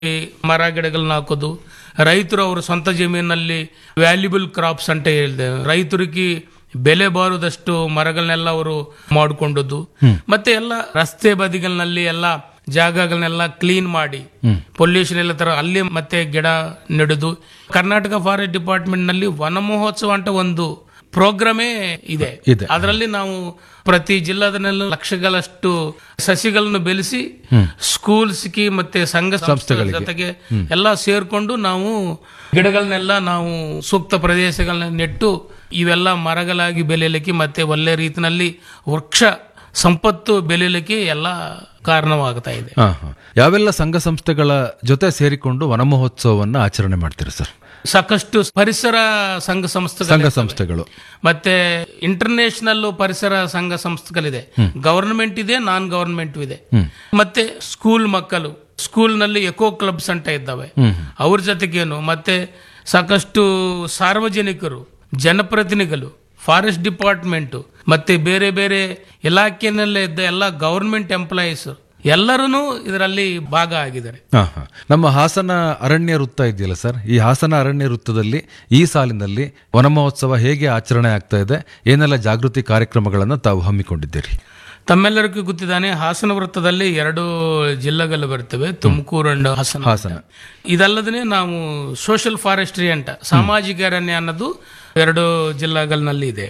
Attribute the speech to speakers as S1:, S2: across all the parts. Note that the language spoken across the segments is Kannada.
S1: ಈ ಮರ ಗಿಡಗಳನ್ನ ಹಾಕೋದು ರೈತರು ಅವ್ರ ಸ್ವಂತ ಜಮೀನಲ್ಲಿ ವ್ಯಾಲ್ಯೂಬಲ್ ಕ್ರಾಪ್ಸ್ ಅಂತ ಹೇಳಿದೆ ರೈತರಿಗೆ ಬೆಲೆ ಬಾರದಷ್ಟು ಮರಗಳನ್ನೆಲ್ಲ ಅವರು ಮಾಡಿಕೊಂಡದ್ದು ಮತ್ತೆ ಎಲ್ಲ ರಸ್ತೆ ಬದಿಗಳಲ್ಲಿ ಎಲ್ಲ ಜಾಗಗಳನ್ನೆಲ್ಲ ಕ್ಲೀನ್ ಮಾಡಿ ಪೊಲ್ಯೂಷನ್ ಎಲ್ಲ ತರ ಅಲ್ಲಿ ಮತ್ತೆ ಗಿಡ ನೆಡುದು ಕರ್ನಾಟಕ ಫಾರೆಸ್ಟ್ ಡಿಪಾರ್ಟ್ಮೆಂಟ್ ನಲ್ಲಿ ವನ ಮಹೋತ್ಸವ ಅಂತ ಒಂದು ಪ್ರೋಗ್ರಾಮೇ ಇದೆ
S2: ಇದೆ.
S1: ಅದರಲ್ಲಿ ನಾವು ಪ್ರತಿ ಜಿಲ್ಲಾದಲ್ಲೂ ಲಕ್ಷಗಳಷ್ಟು ಸಸಿಗಳನ್ನು ಬೆಳೆಸಿ ಸ್ಕೂಲ್ಸ್ಗೆ ಮತ್ತೆ ಸಂಘ ಸಂಸ್ಥೆಗಳ ಜೊತೆಗೆ ಎಲ್ಲ ಸೇರ್ಕೊಂಡು ನಾವು ಗಿಡಗಳನ್ನೆಲ್ಲ ನಾವು ಸೂಕ್ತ ಪ್ರದೇಶಗಳನ್ನ ನೆಟ್ಟು ಇವೆಲ್ಲ ಮರಗಳಾಗಿ ಬೆಳೆಯಲಿಕ್ಕೆ ಮತ್ತೆ ಒಳ್ಳೆ ರೀತಿನಲ್ಲಿ ವೃಕ್ಷ ಸಂಪತ್ತು ಬೆಳೆಯಲಿಕ್ಕೆ ಎಲ್ಲ ಕಾರಣವಾಗ್ತಾ ಇದೆ
S2: ಹಾ ಹಾ ಯಾವೆಲ್ಲ ಸಂಘ ಸಂಸ್ಥೆಗಳ ಜೊತೆ ಸೇರಿಕೊಂಡು ವನ ಮಹೋತ್ಸವವನ್ನ ಆಚರಣೆ ಮಾಡ್ತೀರಿ ಸರ್
S1: ಸಾಕಷ್ಟು ಪರಿಸರ ಸಂಘ ಸಂಸ್ಥೆಗಳು
S2: ಸಂಘ ಸಂಸ್ಥೆಗಳು
S1: ಮತ್ತೆ ಇಂಟರ್ನ್ಯಾಷನಲ್ ಪರಿಸರ ಸಂಘ ಸಂಸ್ಥೆಗಳಿದೆ ಗವರ್ನಮೆಂಟ್ ಇದೆ ನಾನ್ ಗವರ್ನಮೆಂಟ್ ಇದೆ ಮತ್ತೆ ಸ್ಕೂಲ್ ಮಕ್ಕಳು ಸ್ಕೂಲ್ ನಲ್ಲಿ ಎಕೋ ಕ್ಲಬ್ಸ್ ಅಂತ ಇದ್ದಾವೆ ಅವ್ರ ಜೊತೆಗೇನು ಮತ್ತೆ ಸಾಕಷ್ಟು ಸಾರ್ವಜನಿಕರು ಜನಪ್ರತಿನಿಧಿಗಳು ಫಾರೆಸ್ಟ್ ಡಿಪಾರ್ಟ್ಮೆಂಟ್ ಮತ್ತೆ ಬೇರೆ ಬೇರೆ ಇಲಾಖೆನಲ್ಲೇ ಇದ್ದ ಎಲ್ಲ ಗವರ್ನಮೆಂಟ್ ಎಂಪ್ಲಾಯೀಸ್ ಎಲ್ಲರೂ ಇದರಲ್ಲಿ ಭಾಗ ಆಗಿದ್ದಾರೆ
S2: ಹಾ ಹಾ ನಮ್ಮ ಹಾಸನ ಅರಣ್ಯ ವೃತ್ತ ಇದೆಯಲ್ಲ ಸರ್ ಈ ಹಾಸನ ಅರಣ್ಯ ವೃತ್ತದಲ್ಲಿ ಈ ಸಾಲಿನಲ್ಲಿ ವನ ಮಹೋತ್ಸವ ಹೇಗೆ ಆಚರಣೆ ಆಗ್ತಾ ಇದೆ ಏನೆಲ್ಲ ಜಾಗೃತಿ ಕಾರ್ಯಕ್ರಮಗಳನ್ನು ತಾವು ಹಮ್ಮಿಕೊಂಡಿದ್ದೀರಿ
S1: ತಮ್ಮೆಲ್ಲರಿಗೂ ಗೊತ್ತಿದ್ದಾನೆ ಹಾಸನ ವೃತ್ತದಲ್ಲಿ ಎರಡು ಜಿಲ್ಲೆಗಳು ಬರ್ತವೆ ತುಮಕೂರು ಅಂಡ್ ಹಾಸನ
S2: ಹಾಸನ
S1: ಇದಲ್ಲದೇ ನಾವು ಸೋಷಿಯಲ್ ಫಾರೆಸ್ಟ್ರಿ ಅಂತ ಸಾಮಾಜಿಕ ಅರಣ್ಯ ಅನ್ನೋದು ಎರಡು ಜಿಲ್ಲೆಗಳಲ್ಲಿ ಇದೆ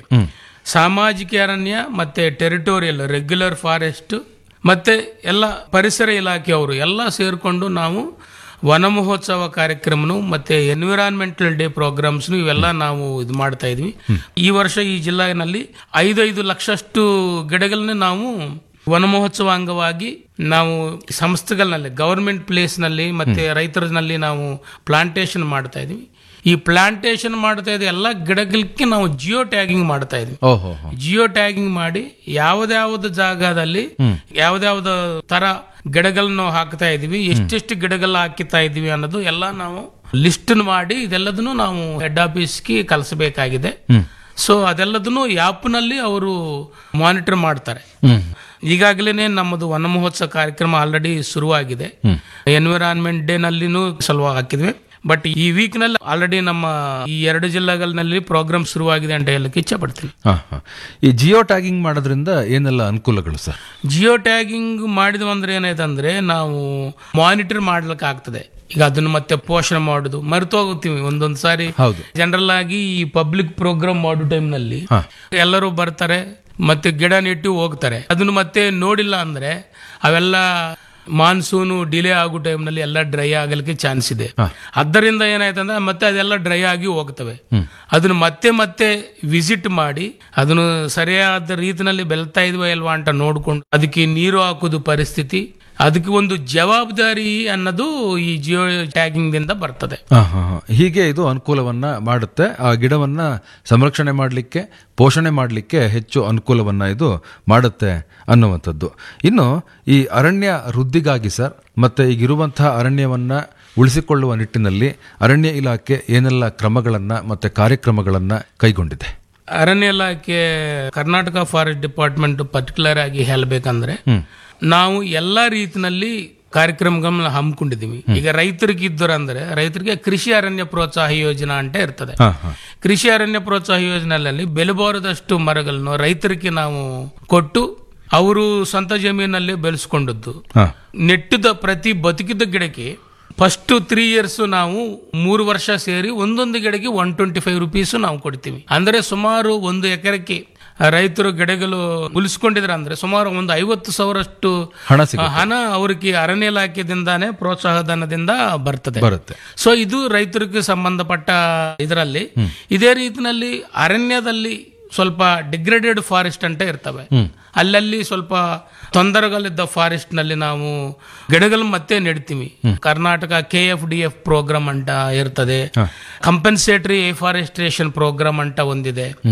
S1: ಸಾಮಾಜಿಕ ಅರಣ್ಯ ಮತ್ತೆ ಟೆರಿಟೋರಿಯಲ್ ರೆಗ್ಯುಲರ್ ಫಾರೆಸ್ಟ್ ಮತ್ತೆ ಎಲ್ಲ ಪರಿಸರ ಇಲಾಖೆಯವರು ಎಲ್ಲ ಸೇರಿಕೊಂಡು ನಾವು ವನ ಮಹೋತ್ಸವ ಕಾರ್ಯಕ್ರಮನು ಮತ್ತೆ ಎನ್ವಿರಾನ್ಮೆಂಟಲ್ ಡೇ ಪ್ರೋಗ್ರಾಮ್ಸ್ ಇವೆಲ್ಲ ನಾವು ಇದು ಮಾಡ್ತಾ ಇದ್ವಿ ಈ ವರ್ಷ ಈ ಜಿಲ್ಲೆನಲ್ಲಿ ಐದೈದು ಲಕ್ಷಷ್ಟು ಗಿಡಗಳನ್ನ ನಾವು ವನ ಮಹೋತ್ಸವ ಅಂಗವಾಗಿ ನಾವು ಸಂಸ್ಥೆಗಳಲ್ಲಿ ಗವರ್ಮೆಂಟ್ ಪ್ಲೇಸ್ ನಲ್ಲಿ ಮತ್ತೆ ರೈತರಲ್ಲಿ ನಾವು ಪ್ಲಾಂಟೇಶನ್ ಮಾಡ್ತಾ ಇದ್ವಿ ಈ ಪ್ಲಾಂಟೇಶನ್ ಮಾಡ್ತಾ ಇದ್ದ ಎಲ್ಲ ಗಿಡಗಳಿಗೆ ನಾವು ಜಿಯೋ ಟ್ಯಾಗಿಂಗ್ ಮಾಡ್ತಾ ಇದ್ವಿ
S2: ಓಹೋ ಹೋ.
S1: ಜಿಯೋ ಟ್ಯಾಗಿಂಗ್ ಮಾಡಿ ಯಾವ್ದಾವ್ದು ಜಾಗದಲ್ಲಿ ಯಾವ್ದಾವ್ದು ತರ ಗಿಡಗಳನ್ನ ಹಾಕ್ತಾ ಇದೀವಿ ಎಷ್ಟೆಷ್ಟು ಗಿಡಗಳ ಹಾಕಿತಾ ಇದೀವಿ ಅನ್ನೋದು ಎಲ್ಲ ನಾವು ಲಿಸ್ಟ್ ಮಾಡಿ ಇದೆಲ್ಲದನ್ನು ನಾವು ಹೆಡ್ ಆಫೀಸ್ಗೆ ಕಲಿಸಬೇಕಾಗಿದೆ ಸೊ ಅದೆಲ್ಲದನ್ನು ನಲ್ಲಿ ಅವರು ಮಾನಿಟರ್ ಮಾಡ್ತಾರೆ
S2: ಹ್ಮ್
S1: ಈಗಾಗಲೇ ನಮ್ಮದು ವನ ಮಹೋತ್ಸವ ಕಾರ್ಯಕ್ರಮ ಆಲ್ರೆಡಿ ಶುರುವಾಗಿದೆ ಎನ್ವಿರಾನ್ಮೆಂಟ್ ಡೇ ನಲ್ಲಿನೂ ಸಲುವಾಗಿ ಹಾಕಿದ್ವಿ ಬಟ್ ಈ ವೀಕ್ ನಲ್ಲಿ ಆಲ್ರೆಡಿ ನಮ್ಮ ಈ ಎರಡು ಜಿಲ್ಲೆಗಳಲ್ಲಿ ಪ್ರೋಗ್ರಾಮ್ ಶುರುವಾಗಿದೆ ಅಂತ ಹೇಳಕ್ಕೆ ಇಚ್ಛೆ ಪಡ್ತೀನಿ
S2: ಹಾ ಹಾ ಈ ಜಿಯೋ ಟ್ಯಾಗಿಂಗ್ ಮಾಡೋದ್ರಿಂದ ಏನೆಲ್ಲ ಅನುಕೂಲಗಳು ಸರ್
S1: ಜಿಯೋ ಟ್ಯಾಗಿಂಗ್ ಮಾಡಿದ್ವು ಅಂದ್ರೆ ಏನಾಯ್ತಂದ್ರೆ ನಾವು ಮಾನಿಟರ್ ಮಾಡ್ಲಿಕ್ಕೆ ಆಗ್ತದೆ ಈಗ ಅದನ್ನ ಮತ್ತೆ ಪೋಷಣೆ ಮಾಡುದು ಮರೆತು ಹೋಗ್ತೀವಿ ಒಂದೊಂದ್ ಸಾರಿ
S2: ಹೌದು.
S1: ಜನರಲ್ ಆಗಿ ಈ ಪಬ್ಲಿಕ್ ಪ್ರೋಗ್ರಾಮ್ ಮಾಡೋ ಟೈಮ್ ನಲ್ಲಿ
S2: ಹಾ.
S1: ಎಲ್ಲರೂ ಬರ್ತಾರೆ ಮತ್ತೆ ಗಿಡ ನೆಟ್ಟು ಹೋಗ್ತಾರೆ ಅದನ್ನು ಮತ್ತೆ ನೋಡಿಲ್ಲ ಅಂದ್ರೆ ಅವೆಲ್ಲ ಮಾನ್ಸೂನು ಡಿಲೇ ಆಗೋ ಟೈಮ್ ನಲ್ಲಿ ಎಲ್ಲ ಡ್ರೈ ಆಗಲಿಕ್ಕೆ ಚಾನ್ಸ್ ಇದೆ ಅದರಿಂದ ಏನಾಯ್ತಂದ್ರೆ ಮತ್ತೆ ಅದೆಲ್ಲ ಡ್ರೈ ಆಗಿ ಹೋಗ್ತವೆ ಅದನ್ನು ಮತ್ತೆ ಮತ್ತೆ ವಿಸಿಟ್ ಮಾಡಿ ಅದನ್ನು ಸರಿಯಾದ ರೀತಿನಲ್ಲಿ ಬೆಳ್ತಾ ಇದ್ವಾ ಇಲ್ವಾ ಅಂತ ನೋಡ್ಕೊಂಡು ಅದಕ್ಕೆ ನೀರು ಹಾಕೋದು ಪರಿಸ್ಥಿತಿ ಅದಕ್ಕೆ ಒಂದು ಜವಾಬ್ದಾರಿ ಅನ್ನೋದು ಈ ಜಿಯೋ ಟ್ಯಾಗಿಂಗ್ ದಿಂದ ಬರ್ತದೆ
S2: ಹಾ, ಹಾ, ಹಾ. ಹೀಗೆ ಇದು ಅನುಕೂಲವನ್ನ ಮಾಡುತ್ತೆ ಆ ಗಿಡವನ್ನ ಸಂರಕ್ಷಣೆ ಮಾಡಲಿಕ್ಕೆ ಪೋಷಣೆ ಮಾಡಲಿಕ್ಕೆ ಹೆಚ್ಚು ಅನುಕೂಲವನ್ನ ಇದು ಮಾಡುತ್ತೆ ಅನ್ನುವಂಥದ್ದು ಇನ್ನು ಈ ಅರಣ್ಯ ವೃದ್ಧಿಗಾಗಿ ಸರ್ ಮತ್ತೆ ಈಗಿರುವಂತಹ ಅರಣ್ಯವನ್ನ ಉಳಿಸಿಕೊಳ್ಳುವ ನಿಟ್ಟಿನಲ್ಲಿ ಅರಣ್ಯ ಇಲಾಖೆ ಏನೆಲ್ಲ ಕ್ರಮಗಳನ್ನ ಮತ್ತೆ ಕಾರ್ಯಕ್ರಮಗಳನ್ನ ಕೈಗೊಂಡಿದೆ
S1: ಅರಣ್ಯ ಇಲಾಖೆ ಕರ್ನಾಟಕ ಫಾರೆಸ್ಟ್ ಡಿಪಾರ್ಟ್ಮೆಂಟ್ ಪರ್ಟಿಕ್ಯುಲರ್ ಆಗಿ ಹೇಳಬೇಕಂದ್ರೆ ನಾವು ಎಲ್ಲಾ ರೀತಿನಲ್ಲಿ ಕಾರ್ಯಕ್ರಮಗಳನ್ನ ಹಮ್ಮಿಕೊಂಡಿದೀವಿ ಈಗ ರೈತರಿಗೆ ಇದ್ದರು ಅಂದ್ರೆ ರೈತರಿಗೆ ಕೃಷಿ ಅರಣ್ಯ ಪ್ರೋತ್ಸಾಹ ಯೋಜನಾ ಅಂತ ಇರ್ತದೆ
S2: ಹಾ ಹಾ
S1: ಕೃಷಿ ಅರಣ್ಯ ಪ್ರೋತ್ಸಾಹ ಯೋಜನೆಯಲ್ಲಿ ಬೆಲೆಬಾರದಷ್ಟು ಮರಗಳನ್ನು ರೈತರಿಗೆ ನಾವು ಕೊಟ್ಟು ಅವರು ಸ್ವಂತ ಜಮೀನಲ್ಲಿ ಬೆಳೆಸ್ಕೊಂಡದ್ದು
S2: ಹಾ
S1: ನೆಟ್ಟಿದ ಪ್ರತಿ ಬದುಕಿದ ಗಿಡಕ್ಕೆ ಫಸ್ಟ್ ತ್ರೀ ಇಯರ್ಸ್ ನಾವು ಮೂರು ವರ್ಷ ಸೇರಿ ಒಂದೊಂದು ಗಿಡಕ್ಕೆ ಒನ್ ಟ್ವೆಂಟಿ ಫೈವ್ ರುಪೀಸ್ ನಾವು ಕೊಡ್ತೀವಿ ಅಂದ್ರೆ ಸುಮಾರು ಒಂದು ಎಕರೆಕ್ಕೆ ರೈತರು ಗಿಡಗಳು ಉಳಿಸ್ಕೊಂಡಿದ್ರೆ ಅಂದ್ರೆ ಸುಮಾರು ಒಂದು ಐವತ್ತು ಸಾವಿರಷ್ಟು
S2: ಹಣ ಸಿಗುತ್ತೆ
S1: ಹಣ ಅವರಿಗೆ ಅರಣ್ಯ ಇಲಾಖೆದಿಂದಾನೇ ಪ್ರೋತ್ಸಾಹ ಧನದಿಂದ ಬರ್ತದೆ
S2: ಬರುತ್ತೆ
S1: ಸೊ ಇದು ರೈತರಿಗೆ ಸಂಬಂಧಪಟ್ಟ ಇದರಲ್ಲಿ ಇದೇ ರೀತಿನಲ್ಲಿ ಅರಣ್ಯದಲ್ಲಿ ಸ್ವಲ್ಪ ಡಿಗ್ರೇಡೆಡ್ ಫಾರೆಸ್ಟ್ ಅಂತ ಇರ್ತವೆ ಅಲ್ಲಲ್ಲಿ ಸ್ವಲ್ಪ ತೊಂದರೆಗಳಿದ್ದ ಫಾರೆಸ್ಟ್ ನಲ್ಲಿ ನಾವು ಗಿಡಗಳು ಮತ್ತೆ ನೆಡ್ತೀವಿ Karnataka K F D F program ಅಂತ ಇರ್ತದೆ ಕಂಪನ್ಸೇಟರಿ ಎಫಾರೆಸ್ಟ್ರೇಷನ್ ಪ್ರೋಗ್ರಾಮ್ ಅಂತ ಒಂದಿದೆ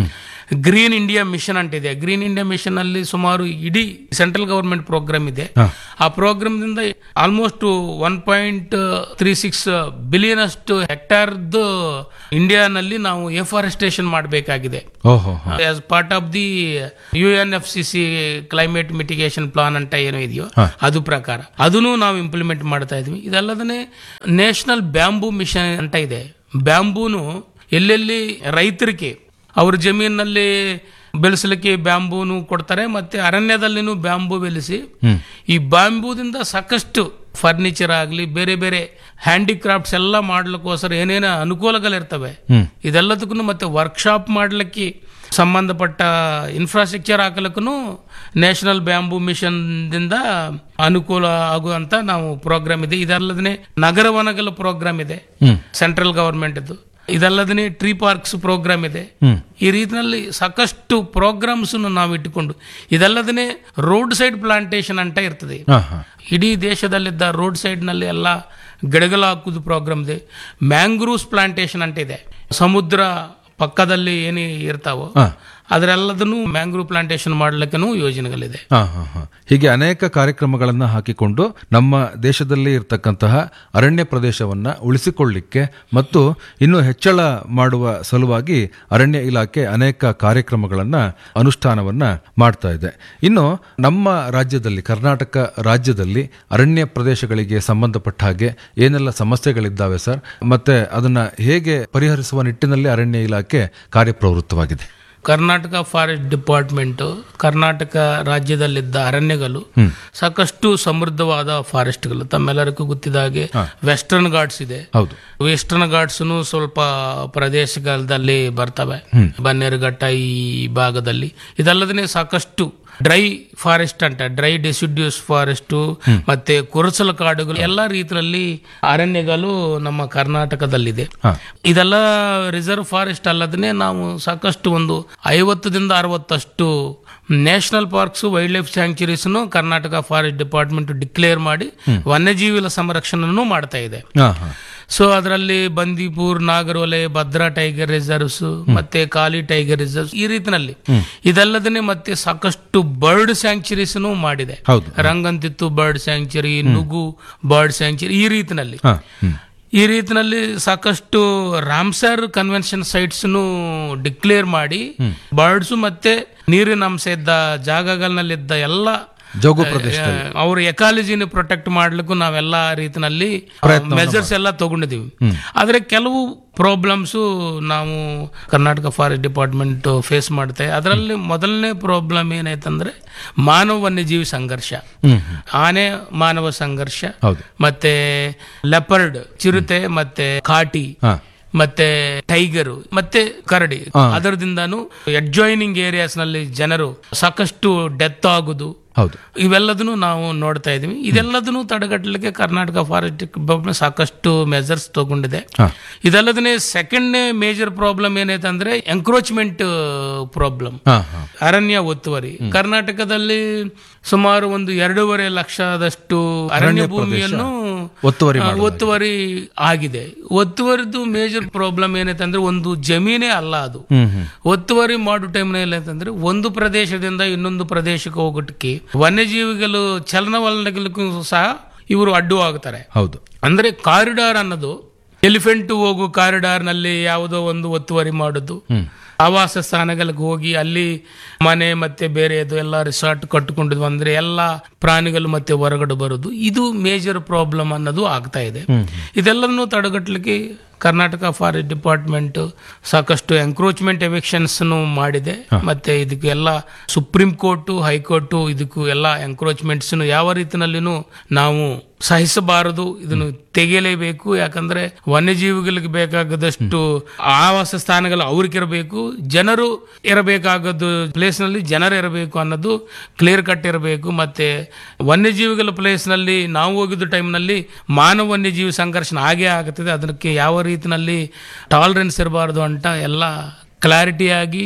S1: ಗ್ರೀನ್ ಇಂಡಿಯಾ ಮಿಷನ್ ಅಂಟಿದೆ ಗ್ರೀನ್ ಇಂಡಿಯಾ ಮಿಷನ್ ಅಲ್ಲಿ ಸುಮಾರು ಇಡೀ ಸೆಂಟ್ರಲ್ ಗವರ್ಮೆಂಟ್ ಪ್ರೋಗ್ರಾಮ್ ಇದೆ
S2: ಹಾ.
S1: ಆ ಪ್ರೋಗ್ರಾಮ್ ದಿಂದ almost one point three six billion ಅಷ್ಟು ಹೆಕ್ಟಾರ್ದು ಇಂಡಿಯಾನಲ್ಲಿ ನಾವು ಎಫಾರೆಸ್ಟೇಷನ್ ಮಾಡಬೇಕಾಗಿದೆ
S2: ಓಹೋ
S1: as part of the U N F C C climate mitigation plan ಅಂತ ಏನೋ ಇದೆಯೋ
S2: ಹಾ.
S1: ಅದು ಪ್ರಕಾರ ಅದನ್ನು ನಾವು ಇಂಪ್ಲಿಮೆಂಟ್ ಮಾಡ್ತಾ ಇದ್ವಿ ಇದಲ್ಲದೇ ನ್ಯಾಷನಲ್ ಬ್ಯಾಂಬೂ ಮಿಷನ್ ಅಂತ ಇದೆ ಬ್ಯಾಂಬೂನು ಎಲ್ಲೆಲ್ಲಿ ರೈತರಿಗೆ ಅವ್ರ ಜಮೀನಲ್ಲಿ ಬೆಳೆಸಲಿಕ್ಕೆ ಬ್ಯಾಂಬೂನು ಕೊಡ್ತಾರೆ ಮತ್ತೆ ಅರಣ್ಯದಲ್ಲಿನೂ ಬ್ಯಾಂಬೂ ಬೆಳೆಸಿ ಈ ಬ್ಯಾಂಬೂದಿಂದ ಸಾಕಷ್ಟು ಫರ್ನಿಚರ್ ಆಗಲಿ ಬೇರೆ ಬೇರೆ ಹ್ಯಾಂಡಿಕ್ರಾಫ್ಟ್ಸ್ ಎಲ್ಲ ಮಾಡ್ಲಿಕ್ಕೋಸ್ಕರ ಏನೇನೋ ಅನುಕೂಲಗಳಿರ್ತವೆ
S2: ಹ್ಮ್.
S1: ಇದೆಲ್ಲದಕ್ಕೂ ಮತ್ತೆ ವರ್ಕ್ಶಾಪ್ ಮಾಡ್ಲಿಕ್ಕೆ ಸಂಬಂಧಪಟ್ಟ ಇನ್ಫ್ರಾಸ್ಟ್ರಕ್ಚರ್ ಹಾಕಲಿಕ್ಕೂ ನ್ಯಾಷನಲ್ ಬ್ಯಾಂಬೂ ಮಿಷನ್ ದಿಂದ ಅನುಕೂಲ ಆಗುವಂತ ನಾವು ಪ್ರೋಗ್ರಾಮ್ ಇದೆ ಇದಲ್ಲದೇ ನಗರ ವನಗಳ ಪ್ರೋಗ್ರಾಮ್ ಇದೆ
S2: ಹ್ಮ್
S1: ಸೆಂಟ್ರಲ್ ಗವರ್ಮೆಂಟ್ ಇದು ಇದಲ್ಲದೇ ಟ್ರೀ ಪಾರ್ಕ್ಸ್ ಪ್ರೋಗ್ರಾಮ್ ಇದೆ
S2: ಹ್ಮ್
S1: ಈ ರೀತಿಯಲ್ಲಿ ಸಾಕಷ್ಟು ಪ್ರೋಗ್ರಾಮ್ಸ್ ನಾವು ಇಟ್ಟುಕೊಂಡು ಇದಲ್ಲದೇ ರೋಡ್ ಸೈಡ್ ಪ್ಲಾಂಟೇಶನ್ ಅಂತ ಇರ್ತದೆ
S2: ಹಾ ಹಾ
S1: ಇಡೀ ದೇಶದಲ್ಲಿದ್ದ ರೋಡ್ ಸೈಡ್ನಲ್ಲಿ ಎಲ್ಲ ಗಿಡಗಳು ಹಾಕುದು ಪ್ರೋಗ್ರಾಮ್ ಇದೆ ಮ್ಯಾಂಗ್ರೂವ್ಸ್ ಪ್ಲಾಂಟೇಶನ್ ಅಂತ ಇದೆ ಸಮುದ್ರ ಪಕ್ಕದಲ್ಲಿ ಏನು ಇರ್ತಾವೋ
S2: ಹಾ.
S1: ಅದರೆಲ್ಲದನ್ನು ಮ್ಯಾಂಗ್ರೂವ್ ಪ್ಲಾಂಟೇಶನ್ ಮಾಡ್ಲಿಕ್ಕೂ ಯೋಜನೆಗಳಿದೆ
S2: ಹಾ ಹಾ ಹಾ ಹೀಗೆ ಅನೇಕ ಕಾರ್ಯಕ್ರಮಗಳನ್ನು ಹಾಕಿಕೊಂಡು ನಮ್ಮ ದೇಶದಲ್ಲಿ ಇರತಕ್ಕಂತಹ ಅರಣ್ಯ ಪ್ರದೇಶವನ್ನ ಉಳಿಸಿಕೊಳ್ಳಿಕ್ಕೆ ಮತ್ತು ಇನ್ನೂ ಹೆಚ್ಚಳ ಮಾಡುವ ಸಲುವಾಗಿ ಅರಣ್ಯ ಇಲಾಖೆ ಅನೇಕ ಕಾರ್ಯಕ್ರಮಗಳನ್ನ ಅನುಷ್ಠಾನವನ್ನ ಮಾಡ್ತಾ ಇದೆ ಇನ್ನು ನಮ್ಮ ರಾಜ್ಯದಲ್ಲಿ ಕರ್ನಾಟಕ ರಾಜ್ಯದಲ್ಲಿ ಅರಣ್ಯ ಪ್ರದೇಶಗಳಿಗೆ ಸಂಬಂಧಪಟ್ಟ ಹಾಗೆ ಏನೆಲ್ಲ ಸಮಸ್ಯೆಗಳಿದ್ದಾವೆ ಸರ್ ಮತ್ತೆ ಅದನ್ನ ಹೇಗೆ ಪರಿಹರಿಸುವ ನಿಟ್ಟಿನಲ್ಲಿ ಅರಣ್ಯ ಇಲಾಖೆ ಕಾರ್ಯಪ್ರವೃತ್ತವಾಗಿದೆ
S1: ಕರ್ನಾಟಕ ಫಾರೆಸ್ಟ್ ಡಿಪಾರ್ಟ್ಮೆಂಟ್ ಕರ್ನಾಟಕ ರಾಜ್ಯದಲ್ಲಿದ್ದ ಅರಣ್ಯಗಳು ಸಾಕಷ್ಟು ಸಮೃದ್ಧವಾದ ಫಾರೆಸ್ಟ್ಗಳು ತಮ್ಮೆಲ್ಲರಿಗೂ ಗೊತ್ತಿದ ಹಾಗೆ ವೆಸ್ಟರ್ನ್ ಘಾಟ್ಸ್ ಇದೆ
S2: ಹೌದು
S1: ವೆಸ್ಟರ್ನ್ ಘಾಟ್ಸ್ನು ಸ್ವಲ್ಪ ಪ್ರದೇಶಗಳಲ್ಲಿ ಬರ್ತವೆ ಬನ್ನೇರುಘಟ್ಟ ಈ ಭಾಗದಲ್ಲಿ ಇದಲ್ಲದೇ ಸಾಕಷ್ಟು ಡ್ರೈ ಫಾರೆಸ್ಟ್ ಅಂತ ಡ್ರೈ ಡೆಸಿಡ್ಯೂಸ್ ಫಾರೆಸ್ಟ್ ಮತ್ತೆ ಕುರಸಲ ಕಾಡುಗಳು ಎಲ್ಲಾ ರೀತಿಯಲ್ಲಿ ಅರಣ್ಯಗಳು ನಮ್ಮ ಕರ್ನಾಟಕದಲ್ಲಿದೆ
S2: ಹಾ.
S1: ಇದೆಲ್ಲ ರಿಸರ್ವ್ ಫಾರೆಸ್ಟ್ ಅಲ್ಲದೇ ನಾವು ಸಾಕಷ್ಟು ಒಂದು ಐವತ್ತರಿಂದ ಅರವತ್ತಷ್ಟು ನ್ಯಾಷನಲ್ ಪಾರ್ಕ್ಸ್ ವೈಲ್ಡ್ ಲೈಫ್ ಸ್ಯಾಂಕ್ಚುರೀಸ್ನು ಕರ್ನಾಟಕ ಫಾರೆಸ್ಟ್ ಡಿಪಾರ್ಟ್ಮೆಂಟ್ ಡಿಕ್ಲೇರ್ ಮಾಡಿ ವನ್ಯಜೀವಿಗಳ ಸಂರಕ್ಷಣೆಯನ್ನು ಮಾಡ್ತಾ ಇದೆ
S2: ಹಾ ಹಾ
S1: ಸೊ ಅದರಲ್ಲಿ ಬಂದೀಪುರ್ ನಾಗರೊಲೆ ಭದ್ರಾ ಟೈಗರ್ ರಿಸರ್ವ್ಸ್ ಮತ್ತೆ ಕಾಲಿ ಟೈಗರ್ ರಿಸರ್ವ್ಸ್ ಈ ರೀತಿನಲ್ಲಿ ಇದಲ್ಲದೇ ಮತ್ತೆ ಸಾಕಷ್ಟು ಬರ್ಡ್ ಸ್ಯಾಂಕ್ಚುರೀಸ್ ಮಾಡಿದೆ
S2: ಹೌದು
S1: Ranganathittu bird sanctuary Nugu bird sanctuary ಈ ರೀತಿನಲ್ಲಿ
S2: ಹಾ ಹ್ಮ್
S1: ಈ ರೀತಿನಲ್ಲಿ ಸಾಕಷ್ಟು ರಾಮ್ಸರ್ ಕನ್ವೆನ್ಷನ್ ಸೈಟ್ಸ್ ಡಿಕ್ಲೇರ್ ಮಾಡಿ ಬರ್ಡ್ಸ್ ಮತ್ತೆ ನೀರಿನ ಅಂಶ ಇದ್ದ ಜಾಗಗಳಲ್ಲಿದ್ದ ಎಲ್ಲ
S2: ಜೋಗು ಪ್ರದೇಶ
S1: ಅವ್ರ ಎಕಾಲಜಿನ ಪ್ರೊಟೆಕ್ಟ್ ಮಾಡ್ಲಿಕ್ಕೂ ನಾವೆಲ್ಲ ರೀತಿನಲ್ಲಿ ಮೆಜರ್ಸ್ ಎಲ್ಲ ತಗೊಂಡಿದೀವಿ ಆದ್ರೆ ಕೆಲವು ಪ್ರಾಬ್ಲಮ್ಸ್ ನಾವು ಕರ್ನಾಟಕ ಫಾರೆಸ್ಟ್ ಡಿಪಾರ್ಟ್ಮೆಂಟ್ ಫೇಸ್ ಮಾಡುತ್ತೆ ಅದರಲ್ಲಿ ಮೊದಲನೇ ಪ್ರಾಬ್ಲಮ್ ಏನಾಯ್ತಂದ್ರೆ ಮಾನವ ವನ್ಯಜೀವಿ ಸಂಘರ್ಷ
S2: ಹ್ಮ್
S1: ಆನೆ ಮಾನವ ಸಂಘರ್ಷ
S2: ಹೌದು
S1: ಮತ್ತೆ ಲೆಪರ್ಡ್ ಚಿರತೆ ಮತ್ತೆ ಕಾಟಿ
S2: ಹಾ
S1: ಮತ್ತೆ ಟೈಗರು ಮತ್ತೆ ಕರಡಿ ಅದರದಿಂದಾನು ಅಡ್ಜಾಯ್ನಿಂಗ್ ಏರಿಯಾಸ್ ನಲ್ಲಿ ಜನರು ಸಾಕಷ್ಟು ಡೆತ್ ಆಗುದು
S2: ಹೌದು
S1: ಇವೆಲ್ಲದನ್ನು ನಾವು ನೋಡ್ತಾ ಇದೀವಿ ಇದೆಲ್ಲದನ್ನು ತಡೆಗಟ್ಟಲಿಕ್ಕೆ ಕರ್ನಾಟಕ ಫಾರೆಸ್ಟ್ ಡಿಪಾರ್ಟ್ಮೆಂಟ್ ಸಾಕಷ್ಟು ಮೆಜರ್ಸ್ ತಗೊಂಡಿದೆ
S2: ಹಾ.
S1: ಇದಲ್ಲದೇ ಸೆಕೆಂಡ್ನೇ ಮೇಜರ್ ಪ್ರಾಬ್ಲಮ್ ಏನೈತೆ ಅಂದ್ರೆ ಎಂಕ್ರೋಚ್ಮೆಂಟ್ ಪ್ರಾಬ್ಲಮ್
S2: ಹಾ ಹಾ
S1: ಅರಣ್ಯ ಒತ್ತುವರಿ ಕರ್ನಾಟಕದಲ್ಲಿ ಸುಮಾರು ಒಂದು ಎರಡೂವರೆ ಲಕ್ಷದಷ್ಟು ಅರಣ್ಯ ಭೂಮಿಯನ್ನು
S2: ಒತ್ತುವರಿ
S1: ಆ, ಒತ್ತುವರಿ ಆಗಿದೆ ಒತ್ತುವರಿದು ಮೇಜರ್ ಪ್ರಾಬ್ಲಮ್ ಏನೈತೆ ಅಂದ್ರೆ ಒಂದು ಜಮೀನೇ ಅಲ್ಲ ಅದು
S2: ಹ್ಮ್ ಹ್ಮ್
S1: ಒತ್ತುವರಿ ಮಾಡೋ ಟೈಮ್ನಲ್ಲಿ ಅಂತಂದ್ರೆ ಒಂದು ಪ್ರದೇಶದಿಂದ ಇನ್ನೊಂದು ಪ್ರದೇಶಕ್ಕೆ ಹೋಗೋಟಕ್ಕೆ ವನ್ಯಜೀವಿಗಳು ಚಲನವಲನಗಳಿಗೂ ಸಹ ಇವರು ಅಡ್ಡು ಆಗ್ತಾರೆ
S2: ಹೌದು
S1: ಅಂದ್ರೆ ಕಾರಿಡಾರ್ ಅನ್ನೋದು ಎಲಿಫೆಂಟ್ ಹೋಗೋ ಕಾರಿಡಾರ್ ನಲ್ಲಿ ಯಾವುದೋ ಒಂದು ಒತ್ತುವರಿ ಮಾಡುದು ಆವಾಸ ಸ್ಥಾನಗಳಿಗೆ ಹೋಗಿ ಅಲ್ಲಿ ಮನೆ ಮತ್ತೆ ಬೇರೆದು ಎಲ್ಲ ರಿಸಾರ್ಟ್ ಕಟ್ಟಿಕೊಂಡಿದ್ವು ಅಂದ್ರೆ ಎಲ್ಲ ಪ್ರಾಣಿಗಳು ಮತ್ತೆ ಹೊರಗಡೆ ಬರೋದು ಇದು ಮೇಜರ್ ಪ್ರಾಬ್ಲಮ್ ಅನ್ನೋದು ಆಗ್ತಾ ಇದೆ ಇದೆಲ್ಲವನ್ನು ತಡೆಗಟ್ಟಲಿಕ್ಕೆ ಕರ್ನಾಟಕ ಫಾರೆಸ್ಟ್ ಡಿಪಾರ್ಟ್ಮೆಂಟ್ ಸಾಕಷ್ಟು ಎಂಕ್ರೋಚ್ಮೆಂಟ್ ಎವಿಕ್ಷನ್ಸ್ ಮಾಡಿದೆ ಮತ್ತೆ ಇದಕ್ಕೆಲ್ಲ ಸುಪ್ರೀಂ ಕೋರ್ಟ್ ಹೈಕೋರ್ಟ್ ಇದಕ್ಕೂ ಎಲ್ಲ ಎಂಕ್ರೋಚ್ಮೆಂಟ್ಸ್ ಯಾವ ರೀತಿನಲ್ಲಿನೂ ನಾವು ಸಹಿಸಬಾರದು ಇದನ್ನು ತೆಗೆಯಲೇಬೇಕು ಯಾಕಂದ್ರೆ ವನ್ಯಜೀವಿಗಳಿಗೆ ಬೇಕಾಗದಷ್ಟು ಆವಾಸ ಸ್ಥಾನಗಳು ಅವ್ರಿಗಿರಬೇಕು ಜನರು ಇರಬೇಕಾಗದ್ದು ಪ್ಲೇಸ್ ನಲ್ಲಿ ಜನರು ಇರಬೇಕು ಅನ್ನೋದು ಕ್ಲಿಯರ್ ಕಟ್ ಇರಬೇಕು ಮತ್ತೆ ವನ್ಯಜೀವಿಗಳ ಪ್ಲೇಸ್ ನಲ್ಲಿ ನಾವು ಹೋಗಿದ್ದ ಟೈಮ್ ನಲ್ಲಿ ಮಾನವ ವನ್ಯಜೀವಿ ಸಂಘರ್ಷಣ ಆಗೇ ಆಗುತ್ತದೆ ಅದಕ್ಕೆ ಯಾವ ರೀತಿನಲ್ಲಿ ಟಾಲರೆನ್ಸ್ ಇರಬಾರದು ಅಂತ ಎಲ್ಲ ಕ್ಲಾರಿಟಿಯಾಗಿ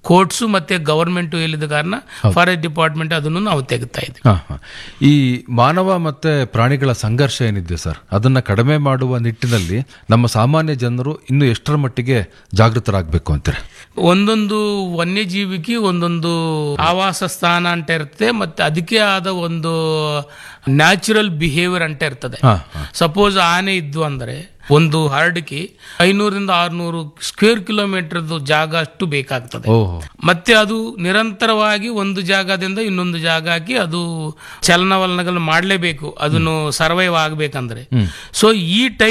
S1: ಕೋರ್ಟ್ಸು ಮತ್ತೆ ಗವರ್ಮೆಂಟ್ ಹೇಳಿದ ಕಾರಣ ಫಾರೆಸ್ಟ್ ಡಿಪಾರ್ಟ್ಮೆಂಟ್ ಅದನ್ನು ನಾವು ತೆಗಿತಾ ಇದ್ವಿ
S2: ಹಾ, ಹಾ. ಈ ಮಾನವ ಮತ್ತೆ ಪ್ರಾಣಿಗಳ ಸಂಘರ್ಷ ಏನಿದೆ ಸರ್ ಅದನ್ನ ಕಡಿಮೆ ಮಾಡುವ ನಿಟ್ಟಿನಲ್ಲಿ ನಮ್ಮ ಸಾಮಾನ್ಯ ಜನರು ಇನ್ನು ಎಷ್ಟರ ಮಟ್ಟಿಗೆ ಜಾಗೃತರಾಗಬೇಕು ಅಂತಾರೆ
S1: ಒಂದೊಂದು ವನ್ಯಜೀವಿಗೆ ಒಂದೊಂದು ಆವಾಸ ಸ್ಥಾನ ಅಂತ ಇರುತ್ತೆ ಮತ್ತೆ ಅದಕ್ಕೆ ಆದ ಒಂದು ನ್ಯಾಚುರಲ್ ಬಿಹೇವಿಯರ್ ಅಂತ ಇರ್ತದೆ
S2: ಹಾ, ಹಾ.
S1: ಸಪೋಸ್ ಆನೆ ಇದ್ವು ಅಂದ್ರೆ ಒಂದು ಹರಡಿಕೆ ಐನೂರಿಂದ ಆರ್ನೂರು ಸ್ಕ್ವೇರ್ ಕಿಲೋಮೀಟರ್ ಜಾಗ ಅಷ್ಟು ಬೇಕಾಗ್ತದೆ
S2: ಓಹೋ
S1: ಮತ್ತೆ ಅದು ನಿರಂತರವಾಗಿ ಒಂದು ಜಾಗದಿಂದ ಇನ್ನೊಂದು ಜಾಗಕ್ಕೆ ಅದು ಚಲನವಲನಗಳು ಮಾಡಲೇಬೇಕು ಅದನ್ನು ಸರ್ವೈವ್ ಆಗ್ಬೇಕಂದ್ರೆ ಸೊ ಈ ಟೈಪ್